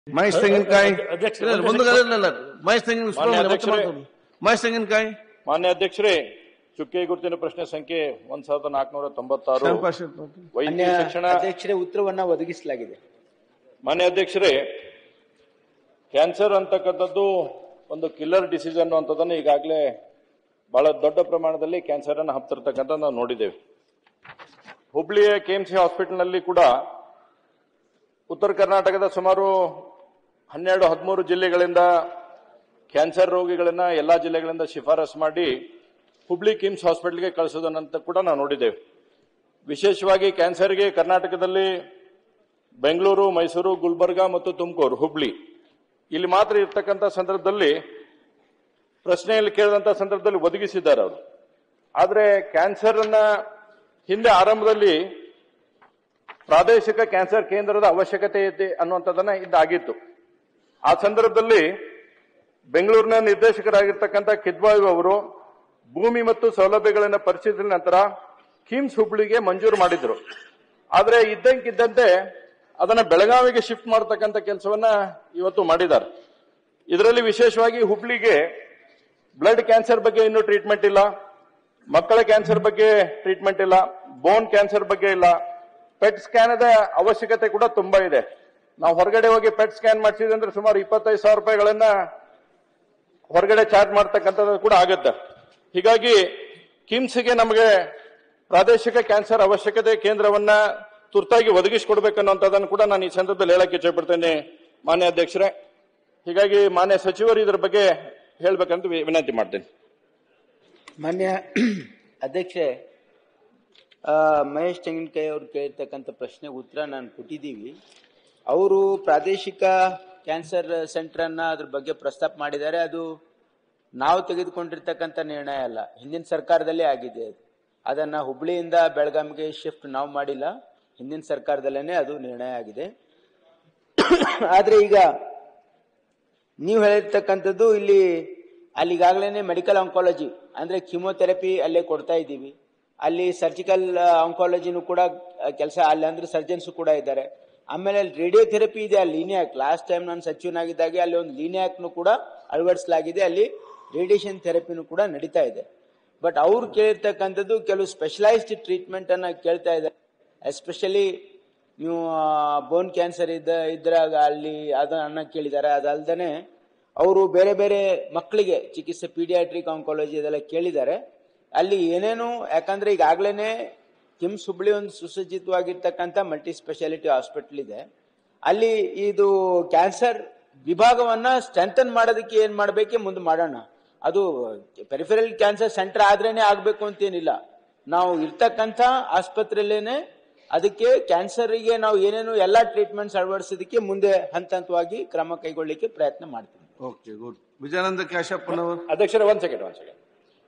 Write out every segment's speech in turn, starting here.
ಮಹೇಶ್ ತೆಂಗಿನಕಾಯಿ ಅಧ್ಯಕ್ಷ- ಇಲ್ಲ, ಒಂದು ಕಡೆ ಇಲ್ಲ, ಇಲ್ಲ. ಮಹೇಶ್ ತೆಂಗಿನ ಮಾನ್ಯ ಮತ್ತೆ ಅಧ್ಯಕ್ಷರೇ. ಮಾತಾಡು. ಮಹೇಶ್ ತೆಂಗಿನಕಾಯಿ ಮಾನ್ಯ ಅಧ್ಯಕ್ಷರೇ ಚುಕ್ಕೆ ಗುರುತಿನ ಪ್ರಶ್ನೆ ಸಂಖ್ಯೆ ಒಂದ್ ಸಾವಿರದ ನಾಲ್ಕುನೂರ ತೊಂಬತ್ತಾರು ಶ್ಯಾಮ್ ಪಾಷಾ ಪಾಟೀಲ್. ವೈದ್ಯಕೀಯ ಮಾನ್ಯ ಶಿಕ್ಷಣ ಅಧ್ಯಕ್ಷರೇ ಉತ್ತರವನ್ನ ಒದಗಿಸಲಾಗಿದೆ ಮಾನ್ಯ ಅಧ್ಯಕ್ಷರೇ ಕ್ಯಾನ್ಸರ್ ಅಂತಕ್ಕಂಥದ್ದು ಒಂದು ಕಿಲ್ಲರ್ ಡಿಸೀಸ್ ಅನ್ನುವಂಥದ್ದನ್ನು ಈಗಾಗಲೇ ಬಹಳ ದೊಡ್ಡ ಪ್ರಮಾಣದಲ್ಲಿ ಕ್ಯಾನ್ಸರ್ ಅನ್ನು ಹಬ್ತಿರ್ತಕ್ಕಂಥ ನಾವು ನೋಡಿದ್ದೇವೆ ಹುಬ್ಳಿಯ ಕೆಎಂಸಿ ಹಾಸ್ಪಿಟಲ್ನಲ್ಲಿ ಕೂಡ ಉತ್ತರ ಕರ್ನಾಟಕದ ಸುಮಾರು ಹನ್ನೆರಡು ಹದಿಮೂರು ಜಿಲ್ಲೆಗಳಿಂದ ಕ್ಯಾನ್ಸರ್ ರೋಗಿಗಳನ್ನ ಎಲ್ಲಾ ಜಿಲ್ಲೆಗಳಿಂದ ಶಿಫಾರಸು ಮಾಡಿ ಹುಬ್ಳಿ ಕಿಮ್ಸ್ ಹಾಸ್ಪಿಟಲ್ಗೆ ಕಳಿಸೋದನ್ನಂತ ಕೂಡ ನಾವು ನೋಡಿದ್ದೇವೆ ವಿಶೇಷವಾಗಿ ಕ್ಯಾನ್ಸರ್ಗೆ ಕರ್ನಾಟಕದಲ್ಲಿ ಬೆಂಗಳೂರು ಮೈಸೂರು ಗುಲ್ಬರ್ಗಾ ಮತ್ತು ತುಮಕೂರು ಹುಬ್ಳಿ ಇಲ್ಲಿ ಮಾತ್ರ ಇರ್ತಕ್ಕಂಥ ಸಂದರ್ಭದಲ್ಲಿ ಪ್ರಶ್ನೆಯಲ್ಲಿ ಕೇಳಿದಂತ ಸಂದರ್ಭದಲ್ಲಿ ಒದಗಿಸಿದ್ದಾರೆ ಅವರು ಆದರೆ ಕ್ಯಾನ್ಸರ್ ಅನ್ನ ಹಿಂದೆ ಆರಂಭದಲ್ಲಿ ಪ್ರಾದೇಶಿಕ ಕ್ಯಾನ್ಸರ್ ಕೇಂದ್ರದ ಅವಶ್ಯಕತೆ ಇದೆ ಅನ್ನುವಂಥದ್ದನ್ನ ಇದಾಗಿತ್ತು ಆ ಸಂದರ್ಭದಲ್ಲಿ ಬೆಂಗಳೂರಿನ ನಿರ್ದೇಶಕರಾಗಿರ್ತಕ್ಕಂಥ ಕಿದ್ವಾಯು ಅವರು ಭೂಮಿ ಮತ್ತು ಸೌಲಭ್ಯಗಳನ್ನು ಪರಿಶೀಲಿಸಿದ ನಂತರ ಕಿಮ್ಸ್ ಹುಬ್ಳಿಗೆ ಮಂಜೂರು ಮಾಡಿದ್ರು ಆದ್ರೆ ಇದ್ದಂಕಿದ್ದಂತೆ ಅದನ್ನ ಬೆಳಗಾವಿಗೆ ಶಿಫ್ಟ್ ಮಾಡತಕ್ಕಂಥ ಕೆಲಸವನ್ನ ಇವತ್ತು ಮಾಡಿದ್ದಾರೆ ಇದರಲ್ಲಿ ವಿಶೇಷವಾಗಿ ಹುಬ್ಳಿಗೆ ಬ್ಲಡ್ ಕ್ಯಾನ್ಸರ್ ಬಗ್ಗೆ ಇನ್ನೂ ಟ್ರೀಟ್ಮೆಂಟ್ ಇಲ್ಲ ಮಕ್ಕಳ ಕ್ಯಾನ್ಸರ್ ಬಗ್ಗೆ ಟ್ರೀಟ್ಮೆಂಟ್ ಇಲ್ಲ ಬೋನ್ ಕ್ಯಾನ್ಸರ್ ಬಗ್ಗೆ ಇಲ್ಲ ಪೆಟ್ ಸ್ಕ್ಯಾನದ ಅವಶ್ಯಕತೆ ಕೂಡ ತುಂಬಾ ಇದೆ ನಾವು ಹೊರಗಡೆ ಹೋಗಿ ಪೆಟ್ ಸ್ಕ್ಯಾನ್ ಮಾಡಿಸಿದ್ರೆ ಅಂದ್ರೆ ಸುಮಾರು ಇಪ್ಪತ್ತೈದು ಸಾವಿರ ರೂಪಾಯಿಗಳನ್ನ ಹೊರಗಡೆ ಚಾರ್ಜ್ ಮಾಡ್ತಕ್ಕಂಥದ್ದು ಕೂಡ ಆಗುತ್ತೆ ಹೀಗಾಗಿ ಕಿಮ್ಸ್ಗೆ ನಮಗೆ ಪ್ರಾದೇಶಿಕ ಕ್ಯಾನ್ಸರ್ ಅವಶ್ಯಕತೆ ಕೇಂದ್ರವನ್ನ ತುರ್ತಾಗಿ ಒದಗಿಸಿಕೊಡ್ಬೇಕನ್ನುವಂಥದ್ದನ್ನು ಕೂಡ ನಾನು ಈ ಸಂದರ್ಭದಲ್ಲಿ ಹೇಳಕ್ಕೆ ಇಚ್ಛೆಪಡ್ತೇನೆ ಮಾನ್ಯ ಅಧ್ಯಕ್ಷರೇ ಹೀಗಾಗಿ ಮಾನ್ಯ ಸಚಿವರು ಇದರ ಬಗ್ಗೆ ಹೇಳ್ಬೇಕಂತ ವಿ- ವಿನಂತಿ ಮಾಡ್ತೇನೆ ಮಾನ್ಯ ಅಧ್ಯಕ್ಷೆ ಆ, ಮಹೇಶ್ ತೆಂಗಿನಕಾಯಿ ಅವ್ರು ಕೇಳಿರ್ತಕ್ಕಂಥ ಪ್ರಶ್ನೆಗೆ ಉತ್ತರ ನಾನು ಕೊಟ್ಟಿದ್ದೀವಿ ಅವರು ಪ್ರಾದೇಶಿಕ ಕ್ಯಾನ್ಸರ್ ಸೆಂಟರ್ ಅನ್ನ ಅದ್ರ ಬಗ್ಗೆ ಪ್ರಸ್ತಾಪ ಮಾಡಿದ್ದಾರೆ ಅದು ನಾವು ತೆಗೆದುಕೊಂಡಿರ್ತಕ್ಕಂಥ ನಿರ್ಣಯ ಅಲ್ಲ ಹಿಂದಿನ ಸರ್ಕಾರದಲ್ಲೇ ಆಗಿದೆ ಅದು ಅದನ್ನ ಹುಬ್ಳಿಯಿಂದ ಬೆಳಗಾವಿಗೆ ಶಿಫ್ಟ್ ನಾವು ಮಾಡಿಲ್ಲ ಹಿಂದಿನ ಸರ್ಕಾರದಲ್ಲೇ ಅದು ನಿರ್ಣಯ ಆಗಿದೆ ಆದ್ರೆ ಈಗ ನೀವು ಹೇಳಿರ್ತಕ್ಕಂಥದ್ದು ಇಲ್ಲಿ ಅಲ್ಲಿಗಾಗಲೇ ಮೆಡಿಕಲ್ ಆಂಕಾಲಜಿ ಅಂದ್ರೆ ಕಿಮೋಥೆರಪಿ ಅಲ್ಲೇ ಕೊಡ್ತಾ ಇದ್ದೀವಿ ಅಲ್ಲಿ ಸರ್ಜಿಕಲ್ ಆಂಕಾಲಜಿನೂ ಕೂಡ ಕೆಲಸ ಅಲ್ಲಿ ಅಂದ್ರೆ ಸರ್ಜನ್ಸ್ ಕೂಡ ಇದ್ದಾರೆ ಆಮೇಲೆ ಅಲ್ಲಿ ರೇಡಿಯೋಥೆರಪಿ ಇದೆ ಅಲ್ಲಿ ಲೀನಿಯಾಕ್ ಲಾಸ್ಟ್ ಟೈಮ್ ನಾನು ಸಚಿವನಾಗಿದ್ದಾಗೆ ಅಲ್ಲಿ ಒಂದು ಲೀನಿಯಾಕ್ನು ಕೂಡ ಅಳವಡಿಸಲಾಗಿದೆ ಅಲ್ಲಿ ರೇಡಿಯೇಷನ್ ಥೆರಪಿನೂ ಕೂಡ ನಡೀತಾ ಇದೆ ಬಟ್ ಅವ್ರು ಕೇಳಿರ್ತಕ್ಕಂಥದ್ದು ಕೆಲವು ಸ್ಪೆಷಲೈಸ್ಡ್ ಟ್ರೀಟ್ಮೆಂಟ್ ಅನ್ನ ಕೇಳ್ತಾ ಇದ್ದಾರೆ ಎಸ್ಪೆಷಲಿ ನೀವು ಬೋನ್ ಕ್ಯಾನ್ಸರ್ ಇದ್ದ ಇದ್ರಾಗ ಅಲ್ಲಿ ಅದನ್ನ ಕೇಳಿದ್ದಾರೆ ಅದಲ್ದೇ ಅವರು ಬೇರೆ ಬೇರೆ ಮಕ್ಕಳಿಗೆ ಚಿಕಿತ್ಸೆ ಪೀಡಿಯಾಟ್ರಿಕ್ ಆಂಕಾಲಜಿ ಇದೆಲ್ಲ ಕೇಳಿದ್ದಾರೆ ಅಲ್ಲಿ ಏನೇನು ಯಾಕಂದ್ರೆ ಈಗಾಗಲೇ ಕಿಮ್ಸ್ ಹುಬ್ಳಿ ಒಂದು ಸುಸಜ್ಜಿತವಾಗಿರ್ತಕ್ಕಂಥ ಮಲ್ಟಿ ಸ್ಪೆಷಾಲಿಟಿ ಹಾಸ್ಪಿಟಲ್ ಇದೆ ಅಲ್ಲಿ ಇದು ಕ್ಯಾನ್ಸರ್ ವಿಭಾಗವನ್ನ ಸ್ಟ್ರೆಂಥನ್ ಮಾಡೋದಕ್ಕೆ ಏನ್ ಮಾಡಬೇಕೆ ಮುಂದೆ ಮಾಡೋಣ ಅದು ಪೆರಿಫೆರಲ್ ಕ್ಯಾನ್ಸರ್ ಸೆಂಟರ್ ಆದ್ರೇನೆ ಆಗ್ಬೇಕು ಅಂತೇನಿಲ್ಲ ನಾವು ಇರ್ತಕ್ಕಂಥ ಆಸ್ಪತ್ರೆಯಲ್ಲೇನೆ ಅದಕ್ಕೆ ಕ್ಯಾನ್ಸರ್ಗೆ ನಾವು ಏನೇನು ಎಲ್ಲಾ ಟ್ರೀಟ್ಮೆಂಟ್ಸ್ ಅಳವಡಿಸೋದಕ್ಕೆ ಮುಂದೆ ಹಂತ ಹಂತವಾಗಿ ಕ್ರಮ ಕೈಗೊಳ್ಳಿಕ್ಕೆ ಪ್ರಯತ್ನ ಮಾಡ್ತೀವಿ ಓಕೆ ಗುಡ್ ವಿಜಯಾನಂದ ಕ್ಯಾಶಪ್ಪನವರು ಅಧ್ಯಕ್ಷರೇ ಒಂದ್ ಸೆಕೆಂಡ್ ಒಂದ್ ಸೆಕೆಂಡ್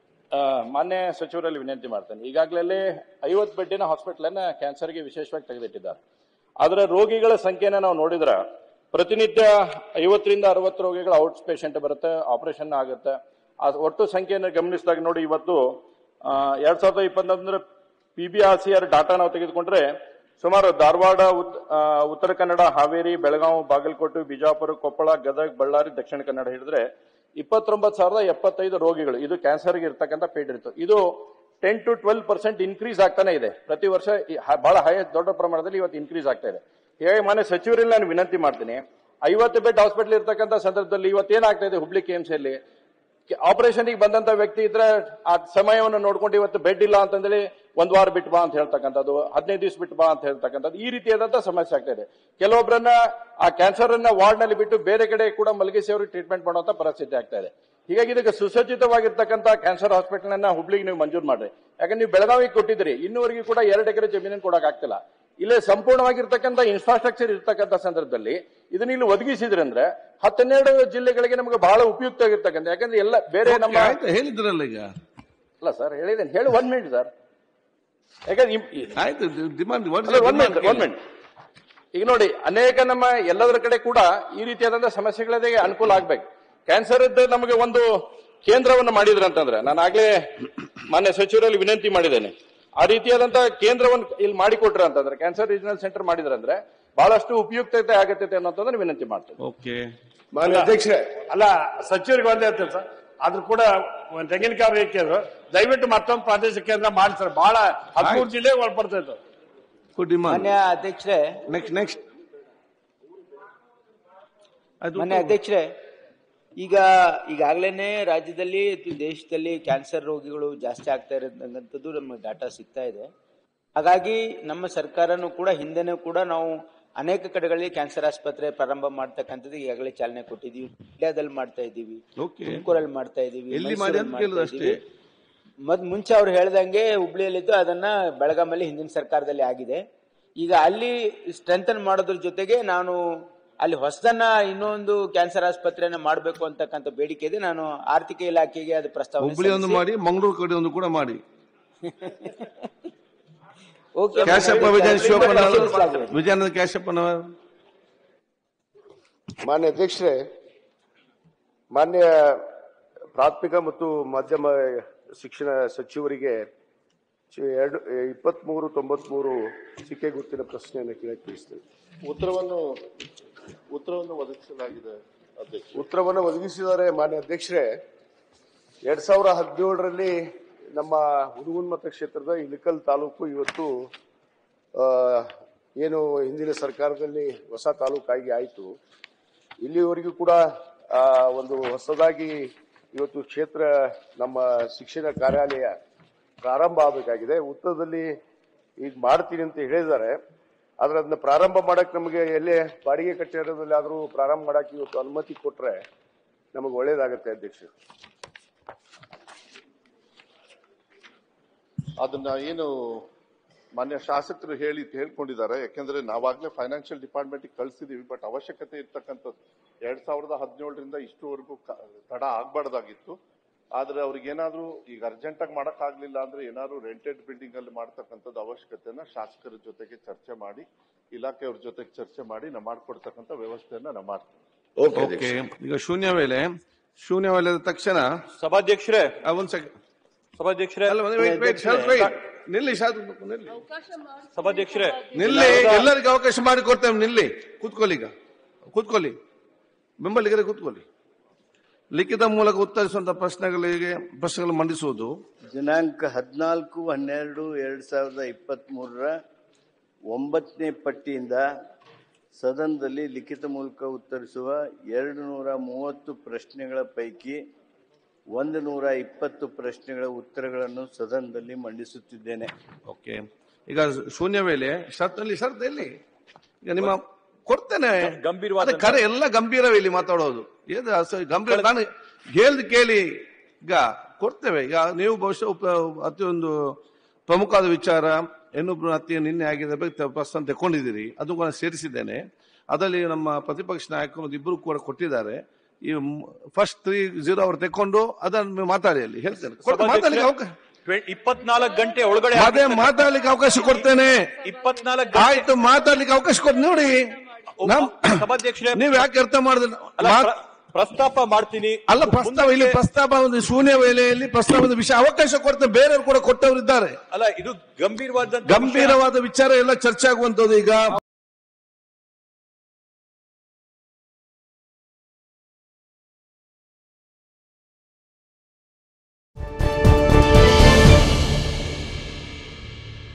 ಮಾನ್ಯ ಸಚಿವರಲ್ಲಿ ವಿನಂತಿ ಮಾಡ್ತೇನೆ ಈಗಾಗಲೇ ಐವತ್ತು ಬೆಡ್ಡಿನ ಹಾಸ್ಪಿಟಲ್ ಅನ್ನ ಕ್ಯಾನ್ಸರ್ಗೆ ವಿಶೇಷವಾಗಿ ತೆಗೆದಿಟ್ಟಿದ್ದಾರೆ ಆದ್ರೆ ರೋಗಿಗಳ ಸಂಖ್ಯೆನ ನಾವು ನೋಡಿದ್ರ ಪ್ರತಿನಿತ್ಯ ಐವತ್ತರಿಂದ ಅರವತ್ತು ರೋಗಿಗಳು ಔಟ್ ಪೇಷಂಟ್ ಬರುತ್ತೆ ಆಪರೇಷನ್ ಆಗುತ್ತೆ ಆ ಒಟ್ಟು ಸಂಖ್ಯೆಯನ್ನು ಗಮನಿಸಿದಾಗ ನೋಡಿ ಇವತ್ತು ಆ, ಎರಡ್ ಸಾವಿರದ ಇಪ್ಪತ್ತೊಂದರ P B R C R data ನಾವು ತೆಗೆದುಕೊಂಡ್ರೆ ಸುಮಾರು ಧಾರವಾಡ ಉತ್- ಆ, ಉತ್ತರ ಕನ್ನಡ ಹಾವೇರಿ ಬೆಳಗಾವಿ ಬಾಗಲಕೋಟೆ ಬಿಜಾಪುರ ಕೊಪ್ಪಳ ಗದಗ ಬಳ್ಳಾರಿ ದಕ್ಷಿಣ ಕನ್ನಡ ಹಿಡಿದ್ರೆ ಇಪ್ಪತ್ತೊಂಬತ್ತು ಸಾವಿರದ ಎಪ್ಪತ್ತೈದು ರೋಗಿಗಳು ಇದು ಕ್ಯಾನ್ಸರ್ಗೆ ಇರ್ತಕ್ಕಂಥ ಪೀಡಿತ ಇದು ten to twelve percent increase ಆಗ್ತಾನೆ ಇದೆ ಪ್ರತಿ ವರ್ಷ ಈ ಹ- ಬಹಳ ಹೈ ದೊಡ್ಡ ಪ್ರಮಾಣದಲ್ಲಿ ಇವತ್ತು ಇನ್ಕ್ರೀಸ್ ಆಗ್ತಾ ಇದೆ ಹೀಗಾಗಿ ಮಾನ್ಯ ಸಚಿವರಲ್ಲಿ ನಾನು ವಿನಂತಿ ಮಾಡ್ತೀನಿ ಐವತ್ತು ಬೆಡ್ ಹಾಸ್ಪಿಟಲ್ ಇರ್ತಕ್ಕಂಥ ಸಂದರ್ಭದಲ್ಲಿ ಇವತ್ತೇನಾಗ್ತಾ ಇದೆ ಹುಬ್ಳಿ ಕೆಎಂಸಿಯಲ್ಲಿ ಆಪರೇಷನ್ ಬಂದಂತ ವ್ಯಕ್ತಿ ಇದ್ರೆ ಆ ಸಮಯವನ್ನು ನೋಡ್ಕೊಂಡು ಇವತ್ತು ಬೆಡ್ ಇಲ್ಲ ಅಂತಂದೇಳಿ ಒಂದ್ ವಾರ ಬಿಟ್ಟು ಬಾ ಅಂತ ಹೇಳ್ತಕ್ಕಂಥದ್ದು ಹದಿನೈದು ದಿವಸ ಬಿಟ್ಟು ಬಾ ಅಂತ ಹೇಳ್ತಕ್ಕಂಥದ್ದು ಈ ರೀತಿಯಾದಂತಹ ಸಮಸ್ಯೆ ಆಗ್ತಾ ಇದೆ ಕೆಲವೊಬ್ಬರನ್ನ ಆ ಕ್ಯಾನ್ಸರ್ ಅನ್ನ ವಾರ್ಡ್ ನಲ್ಲಿ ಬಿಟ್ಟು ಬೇರೆ ಕಡೆ ಕೂಡ ಮಲಗಿಸಿ ಅವ್ರಿಗೆ ಟ್ರೀಟ್ಮೆಂಟ್ ಮಾಡುವಂತ ಪರಿಸ್ಥಿತಿ ಆಗ್ತಾ ಇದೆ ಹೀಗಾಗಿ ಇದಕ್ಕೆ ಸುಸಜ್ಜಿತವಾಗಿರ್ತಕ್ಕಂಥ ಕ್ಯಾನ್ಸರ್ ಹಾಸ್ಪಿಟಲ್ ಅನ್ನ ಹುಬ್ಳಿಗೆ ನೀವು ಮಂಜೂರು ಮಾಡ್ರಿ ಯಾಕಂದ್ರೆ ನೀವು ಬೆಳಗಾವಿಗೆ ಕೊಟ್ಟಿದ್ರಿ ಇನ್ನೂವರೆಗೂ ಕೂಡ ಎರಡು ಎಕರೆ ಜಮೀನನ್ನು ಕೊಡಕ್ ಆಗ್ತಿಲ್ಲ ಇಲ್ಲೇ ಸಂಪೂರ್ಣವಾಗಿರ್ತಕ್ಕಂಥ ಇನ್ಫ್ರಾಸ್ಟ್ರಕ್ಚರ್ ಇರ್ತಕ್ಕಂಥ ಸಂದರ್ಭದಲ್ಲಿ ಇದನ್ನ ಇಲ್ಲಿ ಒದಗಿಸಿದ್ರೆ ಅಂದ್ರೆ ಹತ್ತೆರಡು ಜಿಲ್ಲೆಗಳಿಗೆ ನಮಗೆ ಬಹಳ ಉಪಯುಕ್ತ ಆಗಿರ್ತಕ್ಕಂಥ ಯಾಕಂದ್ರೆ ಎಲ್ಲ ಬೇರೆ ನಮ್ಮ ಆಯ್ತು ಹೇಳಿದ್ರಲ್ಲ ಈಗ ಅಲ್ಲ ಸರ್ ಹೇಳಿದ್ದೇನೆ ಹೇಳಿ ಒಂದ್ ಮಿನಿಟ್ ಸರ್ ಯಾಕಂದ್ರೆ ಇಮ್- ಈ- ಆಯ್ತು ಡಿಮಾಂಡ್ ಅಲ್ಲ, ಒಂದ್ ಮಿನಿಟ್ ಒಂದ್ ಮಿನಿಟ್ ಈಗ ನೋಡಿ ಅನೇಕ ನಮ್ಮ ಎಲ್ಲದರ ಕಡೆ ಕೂಡ ಈ ರೀತಿಯಾದಂತಹ ಸಮಸ್ಯೆಗಳಿಗೆ ಅನುಕೂಲ ಆಗ್ಬೇಕು ಕ್ಯಾನ್ಸರ್ ಇದ್ದ ನಮಗೆ ಒಂದು ಕೇಂದ್ರವನ್ನು ಮಾಡಿದ್ರೆ ಅಂತಂದ್ರೆ ನಾನು ಆಗ್ಲೇ ಮಾನ್ಯ ಸಚಿವರಲ್ಲಿ ವಿನಂತಿ ಮಾಡಿದ್ದೇನೆ ಆ ರೀತಿಯಾದಂತಹ ಕೇಂದ್ರವನ್ನು ಇಲ್ಲಿ ಮಾಡಿಕೊಟ್ರೆ ಅಂತಂದ್ರೆ ಕ್ಯಾನ್ಸರ್ ರೀಜನಲ್ ಸೆಂಟರ್ ಮಾಡಿದ್ರೆ ಅಂದ್ರೆ ಬಹಳಷ್ಟು ಉಪಯುಕ್ತತೆ ಆಗತ್ತೆ ಅನ್ನೋದನ್ನ ವಿನಂತಿ ಮಾಡ್ತೇನೆ ಓಕೆ ಮಾನ್ಯ ಅಧ್ಯಕ್ಷರೇ ಅಲ್ಲ ಸಚಿವರಿಗೆ ಒಂದೇ ಹೇಳ್ತೇನೆ ಸರ್ ಆದ್ರೂ ಕೂಡ ಒಂದ್ ತೆಂಗಿನಕಾಯಿ ಅವ್ರು ಕೇಳಿದ್ರು ದಯವಿಟ್ಟು ಮತ್ತೊಂದು ಪ್ರಾದೇಶಿಕ ಕೇಂದ್ರ ಮಾಡಿ ಸರ್ ಬಹಳ ಹದಿಮೂರು ಜಿಲ್ಲೆ ಒಳಪಡ್ತಾ ಇತ್ತು ಗುಡ್ ಡಿಮಾಂಡ್ ಮಾನ್ಯ ಅಧ್ಯಕ್ಷರೇ ನೆಕ್ಸ್ಟ್ ನೆಕ್ಸ್ಟ್ ಮಾನ್ಯ ಅಧ್ಯಕ್ಷರೇ ಈಗ ಈಗಾಗಲೇ ರಾಜ್ಯದಲ್ಲಿ ಅಥವಾ ದೇಶದಲ್ಲಿ ಕ್ಯಾನ್ಸರ್ ರೋಗಿಗಳು ಜಾಸ್ತಿ ಆಗ್ತಾ ಇರತಕ್ಕಂಥದ್ದು ನಮಗೆ ಡಾಟಾ ಸಿಗ್ತಾ ಇದೆ ಹಾಗಾಗಿ ನಮ್ಮ ಸರ್ಕಾರನೂ ಕೂಡ ಹಿಂದೆನೂ ಕೂಡ ನಾವು ಅನೇಕ ಕಡೆಗಳಲ್ಲಿ ಕ್ಯಾನ್ಸರ್ ಆಸ್ಪತ್ರೆ ಪ್ರಾರಂಭ ಮಾಡ್ತಕ್ಕಂಥದ್ದು ಈಗಾಗಲೇ ಚಾಲನೆ ಕೊಟ್ಟಿದ್ದೀವಿ ಮಂಡ್ಯದಲ್ಲಿ ಮಾಡ್ತಾ ಇದ್ದೀವಿ ಓಕೆ ತುಮಕೂರಲ್ಲಿ ಮಾಡ್ತಾ ಇದ್ದೀವಿ ಎಲ್ಲಿ ಮಾಡಿ ಮೈಸೂರಲ್ಲಿ ಅಂತ ಮಾಡ್ತಾ ಕೇಳುದು ಅಷ್ಟೇ. ಇದ್ದೀವಿ. ಮತ್ ಮುಂಚೆ ಅವ್ರು ಹೇಳ್ದಂಗೆ ಹುಬ್ಳಿಯಲ್ಲಿದ್ದು ಅದನ್ನ ಬೆಳಗಾಮಲ್ಲಿ ಹಿಂದಿನ ಸರ್ಕಾರದಲ್ಲಿ ಆಗಿದೆ ಈಗ ಅಲ್ಲಿ ಸ್ಟ್ರೆಂಥನ್ ಮಾಡೋದ್ರ ಜೊತೆಗೆ ನಾನು ಅಲ್ಲಿ ಹೊಸದನ್ನ ಇನ್ನೊಂದು ಕ್ಯಾನ್ಸರ್ ಆಸ್ಪತ್ರೆಯನ್ನ ಮಾಡಬೇಕು ಅಂತಕ್ಕಂಥ ಬೇಡಿಕೆ ಇದೆ ನಾನು ಆರ್ಥಿಕ ಇಲಾಖೆಗೆ ಅದು ಪ್ರಸ್ತಾವ ಹುಬ್ಳಿ ಒಂದು ಮಾಡಿ ಮಂಗಳೂರು ಕಡೆ ಒಂದು ಕೂಡ ಮಾಡಿ ಕ್ಯಾಶಪ್ಪ ವಿಜಯನ್ ಶಿವಪ್ಪನ ವಿಜಯಾನಂದ ಕ್ಯಾಶಪ್ಪನವರ್ ಮಾನ್ಯ ಅಧ್ಯಕ್ಷರೇ ಮಾನ್ಯ ಪ್ರಾಥಮಿಕ ಮತ್ತು ಮಾಧ್ಯಮ ಶಿಕ್ಷಣ ಸಚಿವರಿಗೆ ಚಿ- ಎರಡು ಇಪ್ಪತ್ಮೂರು ತೊಂಬತ್ಮೂರು ಸಿಕ್ಕೆ ಗುರುತಿನ ಪ್ರಶ್ನೆಯನ್ನು ಕೇಳಕ್ಕೆ ತಿಳಿಸ್ತೇನೆ ಉತ್ತರವನ್ನು ಉತ್ತರವನ್ನು ಒದಗಿಸಲಾಗಿದೆ ಅಧ್ಯಕ್ಷ ಉತ್ತರವನ್ನು ಒದಗಿಸಿದ್ದಾರೆ ಮಾನ್ಯ ಅಧ್ಯಕ್ಷರೇ ಎರಡ್ ಸಾವಿರ ಹದಿನೇಳರಲ್ಲಿ ನಮ್ಮ ಹುಡುಗನ್ ಮತಕ್ಷೇತ್ರದ ಇಳಕಲ್ ತಾಲೂಕು ಇವತ್ತು ಆ, ಏನು ಹಿಂದಿನ ಸರ್ಕಾರದಲ್ಲಿ ಹೊಸ ತಾಲೂಕಾಗಿ ಆಯಿತು ಇಲ್ಲಿವರೆಗೂ ಕೂಡ ಆ, ಒಂದು ಹೊಸದಾಗಿ ಇವತ್ತು ಕ್ಷೇತ್ರ ನಮ್ಮ ಶಿಕ್ಷಣ ಕಾರ್ಯಾಲಯ ಪ್ರಾರಂಭ ಆಗಬೇಕಾಗಿದೆ ಉತ್ತರದಲ್ಲಿ ಈಗ ಮಾಡ್ತೀನಿ ಅಂತ ಹೇಳಿದ್ದಾರೆ ಆದ್ರೆ ಅದನ್ನ ಪ್ರಾರಂಭ ಮಾಡಕ್ ನಮಗೆ ಎಲ್ಲೇ ಬಾಡಿಗೆ ಕಟ್ಟಿರೋದ್ರಲ್ಲಿ ಆದ್ರೂ ಪ್ರಾರಂಭ ಮಾಡಕ್ ಇವತ್ತು ಅನುಮತಿ ಕೊಟ್ರೆ ನಮಗೆ ಒಳ್ಳೇದಾಗತ್ತೆ ಅಧ್ಯಕ್ಷ ಅದನ್ನ ಏನು ಮಾನ್ಯ ಶಾಸಕರು ಹೇಳಿ ಹೇಳ್ಕೊಂಡಿದ್ದಾರೆ ಯಾಕೆಂದ್ರೆ ನಾವಾಗ್ಲೇ ಫೈನಾನ್ಷಿಯಲ್ ಡಿಪಾರ್ಟ್ಮೆಂಟ್ ಕಳ್ಸಿದೀವಿ ಬಟ್ ಅವಶ್ಯಕತೆ ಇರ್ತಕ್ಕಂಥದ್ದು ಎರಡ್ ಸಾವಿರದ ಹದಿನೇಳರಿಂದ ಇಷ್ಟುವರೆಗೂ ಕ- ತಡ ಆಗ್ಬಾರ್ದಾಗಿತ್ತು ಆದ್ರೆ ಅವ್ರಿಗೆ ಏನಾದ್ರೂ ಈಗ ಅರ್ಜೆಂಟ್ ಆಗಿ ಮಾಡಕ್ ಆಗ್ಲಿಲ್ಲ ಅಂದ್ರೆ ಏನಾದ್ರು ರೆಂಟೆಡ್ ಬಿಲ್ಡಿಂಗ್ ಅಲ್ಲಿ ಮಾಡ್ತಕ್ಕಂಥದ್ದು ಅವಶ್ಯಕತೆಯನ್ನ ಶಾಸಕರ ಜೊತೆಗೆ ಚರ್ಚೆ ಮಾಡಿ ಇಲಾಖೆಯವ್ರ ಜೊತೆಗೆ ಚರ್ಚೆ ಮಾಡಿ ನಾವು ಮಾಡ್ಕೊಡ್ತಕ್ಕಂಥ ವ್ಯವಸ್ಥೆಯನ್ನ ನಾವು ಮಾಡ್ತೀವಿ ಓಕೆ ಈಗ ಶೂನ್ಯ ವೇಳೆ ಶೂನ್ಯ ವೇಳೆ ತಕ್ಷಣ ಸಭಾಧ್ಯಕ್ಷರೇ ಆ, ಒಂದ್ ಸೆಕೆಂಡ್ ಸಭಾಧ್ಯಕ್ಷರೇ ಅಲ್ಲ ಒಂದು wait, wait, ಶಾಂತ್ wait. ನಿಲ್ಲಿ ಶಾಂತ್ ನಿಲ್ಲಿ ಸಭಾಧ್ಯಕ್ಷರೇ ನಿಲ್ಲಿ ಎಲ್ಲರಿಗೂ ಅವಕಾಶ ಮಾಡಿ ಕೊಡ್ತೇವೆ ನಿಲ್ಲಿ ಕೂತ್ಕೊಳ್ಳಿ ಈಗ ಕೂತ್ಕೊಳ್ಳಿ ಬೆಂಬಲಿಗರೇ ಕೂತ್ಕೊಳ್ಳಿ ಲಿಖಿತ ಮೂಲಕ ಉತ್ತರಿಸುವಂತ ಪ್ರಶ್ನೆಗಳಿಗೆ ಪ್ರಶ್ನೆಗಳು ಮಂಡಿಸುವುದು ದಿನಾಂಕ ಹದಿನಾಲ್ಕು ಹನ್ನೆರಡು ಎರಡು ಸಾವಿರದ ಇಪ್ಪತ್ತ್ಮೂರರ ಒಂಬತ್ತನೇ ಪಟ್ಟಿಯಿಂದ ಸದನದಲ್ಲಿ ಲಿಖಿತ ಮೂಲಕ ಉತ್ತರಿಸುವ ಎರಡು ನೂರ ಮೂವತ್ತು ಪ್ರಶ್ನೆಗಳ ಪೈಕಿ ಒಂದು ನೂರ ಇಪ್ಪತ್ತು ಪ್ರಶ್ನೆಗಳ ಉತ್ತರಗಳನ್ನು ಸದನದಲ್ಲಿ ಮಂಡಿಸುತ್ತಿದ್ದೇನೆ ಓಕೆ ಈಗ ಶೂನ್ಯ ವೇಳೆ ಶರ್ತ್ನಲ್ಲಿ ಶರ್ತ್ ಎಲ್ಲಿ ಈಗ ನಿಮ್ಮ ಕೊಡ್ತೇನೆ ಗಂಭೀರವಾದ- ಅದೇ ಕರೆ ಎಲ್ಲ ಗಂಭೀರವೇ ಇಲ್ಲಿ ಮಾತಾಡೋದು ಏನು ಅಸ- ಗಂಭೀರ ನಾನು ಹೇಳ್ದು ಕೇಳಿ ಈಗ ಕೊಡ್ತೇವೆ ಈಗ ನೀವು ಬಹುಶಃ ಉಪ- ಅತಿ ಒಂದು ಪ್ರಮುಖವಾದ ವಿಚಾರ ಇನ್ನೊಬ್ರು ಹತ್ಯೆ ನಿನ್ನೆ ಆಗಿದೆ ಬಗ್ಗೆ ಪ್ರಶ್ನೆ ತಗೊಂಡಿದ್ದೀರಿ ಅದು ಕೂಡ ಸೇರಿಸಿದ್ದೇನೆ ಅದರಲ್ಲಿ ನಮ್ಮ ಪ್ರತಿಪಕ್ಷ ನಾಯಕರು ಮತ್ತು ಇಬ್ಬರು ಕೂಡ ಕೊಟ್ಟಿದ್ದಾರೆ ಈ ಫಸ್ಟ್ ತ್ರೀ ಜೀರೋ ಅವ್ರು ತೆಕೊಂಡು ಅದನ್ನು ಮಾತಾಡಿ ಅಲ್ಲಿ ಹೇಳ್ತೇನೆ ಕೊಡ್- ಮಾತಾಡ್ಲಿಕ್ಕೆ ಅವಕಾಶ ಇಪ್ಪತ್ನಾಲ್ಕು ಗಂಟೆ ಒಳಗಡೆ ಅದೇ ಮಾತಾಡ್ಲಿಕ್ಕೆ ಅವಕಾಶ ಕೊಡ್ತೇನೆ ಇಪ್ಪತ್ನಾಲ್ಕು ಆಯ್ತು ಮಾತಾಡ್ಲಿಕ್ಕೆ ಅವಕಾಶ ಕೊಡ್ ನೋಡಿ ನಮ್ ಸಭಾಧ್ಯಕ್ಷರೇ ನೀವ್ ಯಾಕೆ ಅರ್ಥ ಮಾಡಿದ್ರೆ ಅಲ್ಲ, ಪ್ರ- ಪ್ರಸ್ತಾಪ ಮಾಡ್ತೀನಿ ಅಲ್ಲ ಪ್ರಸ್ತಾವ ಇಲ್ಲಿ ಪ್ರಸ್ತಾಪ ಒಂದು ಶೂನ್ಯ ವೇಳೆಯಲ್ಲಿ ಪ್ರಸ್ತಾವದ ವಿಷಯ ಅವಕಾಶ ಕೊಡ್ತೇನೆ ಬೇರೆಯವರು ಕೂಡ ಕೊಟ್ಟವರು ಇದ್ದಾರೆ ಅಲ್ಲ ಇದು ಗಂಭೀರವಾದ ಗಂಭೀರವಾದ ವಿಚಾರ ಎಲ್ಲ ಚರ್ಚೆ ಆಗುವಂತದ್ದು ಈಗ